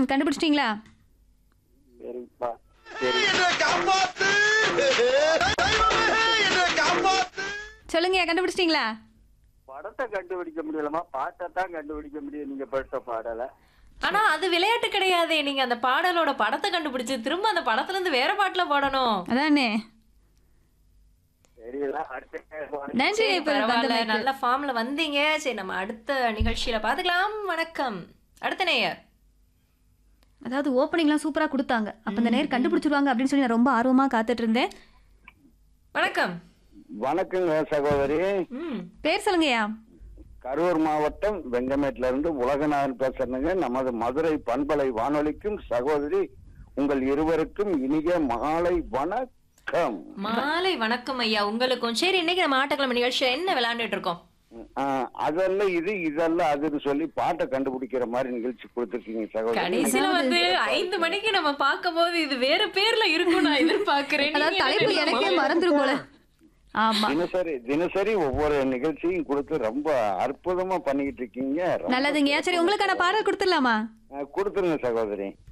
ம் கண்டுபிடிச்சிட்டீங்களா சரிப்பா சரி சொல்லுங்க கண்டுபிடிச்சிட்டீங்களா படத்தை கண்டுபிடிக்க முடியலமா பாட்டை தான் கண்டுபிடிக்க முடியும் நீங்க படுத்த பாடலை ஆனா அது விளையாட்டு கிடையாதே நீங்க அந்த பாடலோட படத்தை கண்டுபிடிச்சு திரும்ப அந்த படத்துல இருந்து வேற பாட்டுல பாடணும் அதானே தெரியல அடுத்த கேள்வி. நன்றி சரி, இப்ப பரவாயில்ல வந்தமைக்கு. நல்ல ஃபார்ம்ல வந்தீங்க சரி நம்ம அடுத்த நிகழ்ச்சியில பாத்துக்கலாம் வணக்கம் அடுத்த நேயர் அதாவது ஓப்பனிங்லாம் சூப்பரா கொடுத்தாங்க அப்ப இந்த நேர் கண்டுபிடிச்சிருவாங்க அப்படின்னு சொல்லி நான் ரொம்ப ஆர்வமா காத்துட்டு இருந்தேன் வணக்கம் வணக்கங்க சகோதரி ம் பேர் சொல்லுங்கய்யா கரூர் மாவட்டம் வெங்கமேட்ல இருந்து உலகநாதன் பேசுறேங்க நமது மதுரை பண்பலை வானொலிக்கும் சகோதரி உங்கள் இருவருக்கும் இனிய மாலை வணக்கம் மாலை வணக்கம் ஐயா உங்களுக்கும் சரி இன்னைக்கு நம்ம ஆட்டக்கிழமை நிகழ்ச்சியில என்ன விளையாண்டுட்டு இருக்கோம் ஆஹ், அதல்ல இது இதல்ல அதுன்னு சொல்லி பாட்டை கண்டுபிடிக்கிற மாதிரி நிகழ்ச்சி கொடுத்துருக்கீங்க சகோதரி கடைசியில வந்து ஐந்து மணிக்கு நம்ம பார்க்கும் போது இது வேற பேர்ல இருக்கும் நான் எதிர்பார்க்கிறேன் அதாவது நீங்க தலைப்பு என்ன எனக்கே மறந்துரும் போல ஆமா தினசரி தினசரி ஒவ்வொரு நிகழ்ச்சியும் கொடுத்து ரொம்ப அற்புதமா பண்ணிக்கிட்டு இருக்கீங்க ரொம்ப- நல்லதுங்கய்யா சரி உங்களுக்கான பாடல் கொடுத்துடலாமா ஆஹ், கொடுத்துருங்க சகோதரி